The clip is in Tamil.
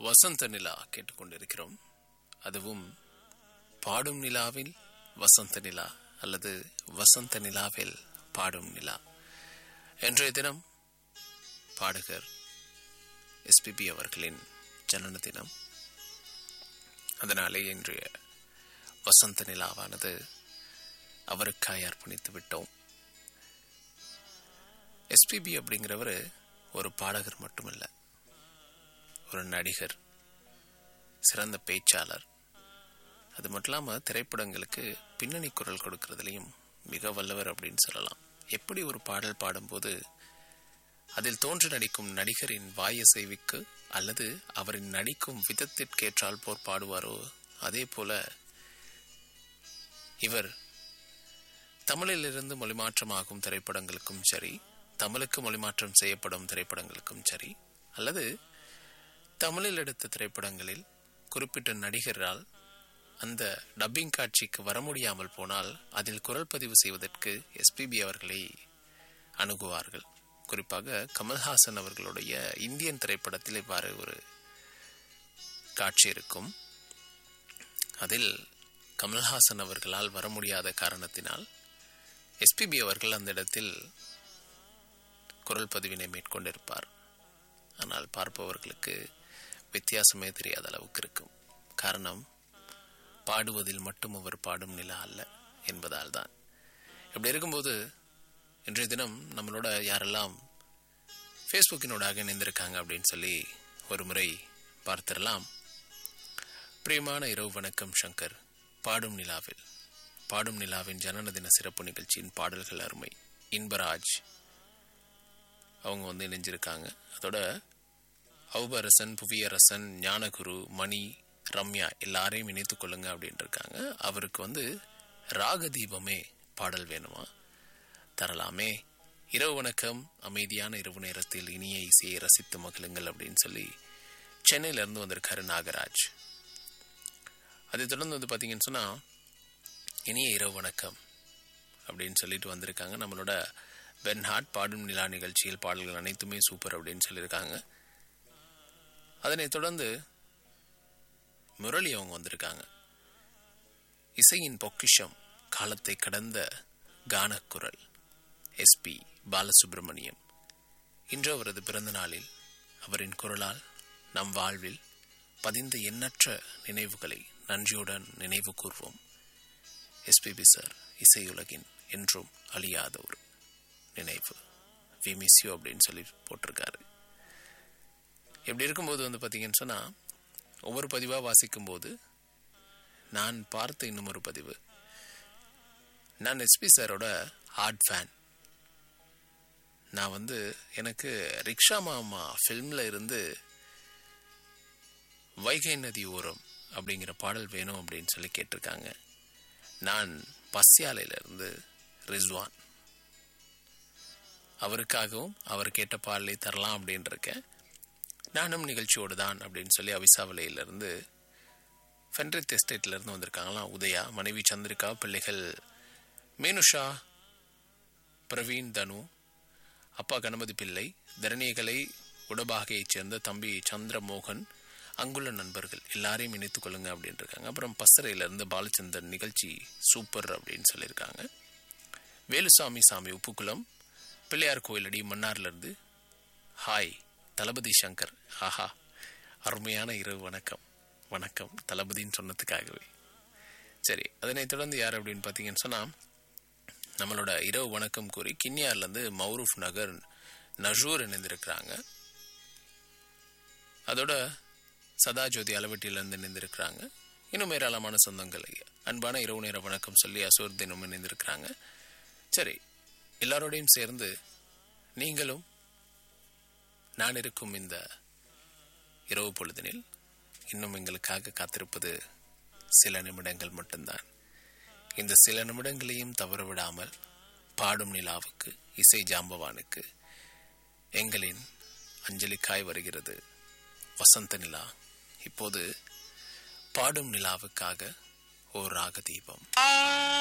வசந்த நிலா கேட்டுக்கொண்டிருக்கிறோம் அதுவும் பாடும் நிலாவில் வசந்த நிலா அல்லது வசந்த நிலாவில் பாடும் நிலா இன்றைய தினம் பாடகர் எஸ்பிபி அவர்களின் ஜனன தினம் அதனாலே இன்றைய வசந்த நிலாவானது அவருக்காய் அர்ப்பணித்து விட்டோம் எஸ்பிபி அப்படிங்கிறவர் ஒரு பாடகர் மட்டுமல்ல ஒரு நடிகர் சிறந்த பேச்சாளர் அது மட்டும் இல்லாமல் திரைப்படங்களுக்கு பின்னணி குரல் கொடுக்கறதுலையும் மிக வல்லவர் அப்படின்னு சொல்லலாம் எப்படி ஒரு பாடல் பாடும்போது அதில் தோன்றி நடிக்கும் நடிகரின் வாயசைவிக்கு அல்லது அவரின் நடிக்கும் விதத்திற்கேற்றால் போர் பாடுவாரோ அதே போல இவர் தமிழிலிருந்து மொழிமாற்றமாகும் திரைப்படங்களுக்கும் சரி தமிழுக்கு மொழிமாற்றம் செய்யப்படும் திரைப்படங்களுக்கும் சரி அல்லது தமிழில் எடுத்த திரைப்படங்களில் குறிப்பிட்ட நடிகரால் அந்த டப்பிங் காட்சிக்கு வர முடியாமல் போனால் அதில் குரல் பதிவு செய்வதற்கு எஸ்பிபி அவர்களை அணுகுவார்கள் குறிப்பாக கமல்ஹாசன் அவர்களுடைய இந்தியன் திரைப்படத்தில் இவ்வாறு ஒரு காட்சி இருக்கும் அதில் கமல்ஹாசன் அவர்களால் வர முடியாத காரணத்தினால் எஸ்பிபி அவர்கள் அந்த இடத்தில் குரல் பதிவினை மேற்கொண்டிருப்பார் ஆனால் பார்ப்பவர்களுக்கு வித்தியாசமே தெரியாத அளவுக்கு இருக்கும் காரணம் பாடுவதில் மட்டும் அவர் பாடும் நிலா அல்ல என்பதால் தான் இப்படி இருக்கும்போது இன்றைய தினம் நம்மளோட யாரெல்லாம் ஃபேஸ்புக்கினோடாக இணைந்திருக்காங்க அப்படின்னு சொல்லி ஒரு முறை பார்த்திடலாம் பிரியமான இரவு வணக்கம் சங்கர் பாடும் நிலாவில் பாடும் நிலாவின் ஜனன தின சிறப்பு நிகழ்ச்சியின் பாடல்கள் அருமை இன்பராஜ் அவங்க வந்து இணைஞ்சிருக்காங்க அதோட அவுபரசன் புவியரசன் ஞானகுரு மணி ரம்யா எல்லாரையும் இணைத்துக் கொள்ளுங்க அப்படின்னு இருக்காங்க அவருக்கு வந்து ராகதீபமே பாடல் வேணுமா தரலாமே இரவு வணக்கம் அமைதியான இரவு நேரத்தில் இனிய இசையை ரசித்து மகிழுங்கள் அப்படின்னு சொல்லி சென்னையில இருந்து வந்திருக்காரு நாகராஜ் அதை தொடர்ந்து வந்து பார்த்தீங்கன்னு சொன்னா இனிய இரவு வணக்கம் அப்படின்னு சொல்லிட்டு வந்திருக்காங்க நம்மளோட பென்ஹார்ட் பாடும் நிலா நிகழ்ச்சியில் பாடல்கள் அனைத்துமே சூப்பர் அப்படின்னு சொல்லியிருக்காங்க அதனைத் தொடர்ந்து முரளி அவங்க வந்திருக்காங்க இசையின் பொக்கிஷம் காலத்தை கடந்த கானக்குரல் எஸ்பி பாலசுப்ரமணியம் இன்று அவரது பிறந்த நாளில் அவரின் குரலால் நம் வாழ்வில் பதிந்த எண்ணற்ற நினைவுகளை நன்றியுடன் நினைவு கூர்வோம் எஸ்பிபி சார் இசையுலகின் என்றும் அழியாத ஒரு நினைவு வி மிஸ் யூ அப்படின்னு சொல்லி போட்டிருக்காரு இப்படி இருக்கும்போது வந்து பார்த்தீங்கன்னு சொன்னால் ஒவ்வொரு பதிவாக வாசிக்கும்போது நான் பார்த்த இன்னும் ஒரு பதிவு நான் எஸ்பி சாரோட ஹார்ட் ஃபேன் நான் வந்து எனக்கு ரிக்ஷா மாமா ஃபில்மில் இருந்து வைகை நதி ஓரம் அப்படிங்கிற பாடல் வேணும் அப்படின்னு சொல்லி கேட்டிருக்காங்க நான் பஸ்யாலையிலிருந்து ரிஸ்வான் அவருக்காகவும் அவர் கேட்ட பாடலை தரலாம் அப்படின்னு இருக்கேன் நானும் நிகழ்ச்சியோடு தான் அப்படின்னு சொல்லி அவிசாவலையிலிருந்து ஃபென்ரித் எஸ்டேட்லேருந்து வந்திருக்காங்களாம் உதயா மனைவி சந்திரிகா பிள்ளைகள் மீனுஷா பிரவீன் தனு அப்பா கணபதி பிள்ளை தரணியகலை உடபாகையைச் சேர்ந்த தம்பி சந்திரமோகன் அங்குள்ள நண்பர்கள் எல்லாரையும் இணைத்துக் கொள்ளுங்க அப்படின்னு இருக்காங்க அப்புறம் பசறையிலேருந்து பாலச்சந்தர் நிகழ்ச்சி சூப்பர் அப்படின்னு சொல்லியிருக்காங்க வேலுசாமி சாமி உப்புக்குளம் பிள்ளையார் கோயிலடி மன்னார்லேருந்து ஹாய் தளபதி சங்கர் ஆஹா அருமையான இரவு வணக்கம் வணக்கம் தளபதின்னு சொன்னதுக்காகவே சரி அதனைத் தொடர்ந்து யார் அப்படின்னு பார்த்தீங்கன்னு சொன்னால் நம்மளோட இரவு வணக்கம் கூறி கிண்ணியார்லேருந்து மௌரூஃப் நகர் நஜூர் இணைந்திருக்கிறாங்க அதோட சதா ஜோதி அளவட்டியிலேருந்து இணைந்திருக்கிறாங்க இன்னும் ஏராளமான சொந்தங்கள் அன்பான இரவு நேர வணக்கம் சொல்லி அசோர்தீனும் இணைந்திருக்கிறாங்க சரி எல்லாரோடையும் சேர்ந்து நீங்களும் நான் இருக்கும் இந்த இரவு பொழுதினில் இன்னும் எங்களுக்காக காத்திருப்பது சில நிமிடங்கள் மட்டும்தான் இந்த சில நிமிடங்களையும் தவற விடாமல் பாடும் நிலாவுக்கு இசை ஜாம்பவானுக்கு எங்களின் அஞ்சலிக்காய் வருகிறது வசந்த நிலா இப்போது பாடும் நிலாவுக்காக ஓர் ராக தீபம்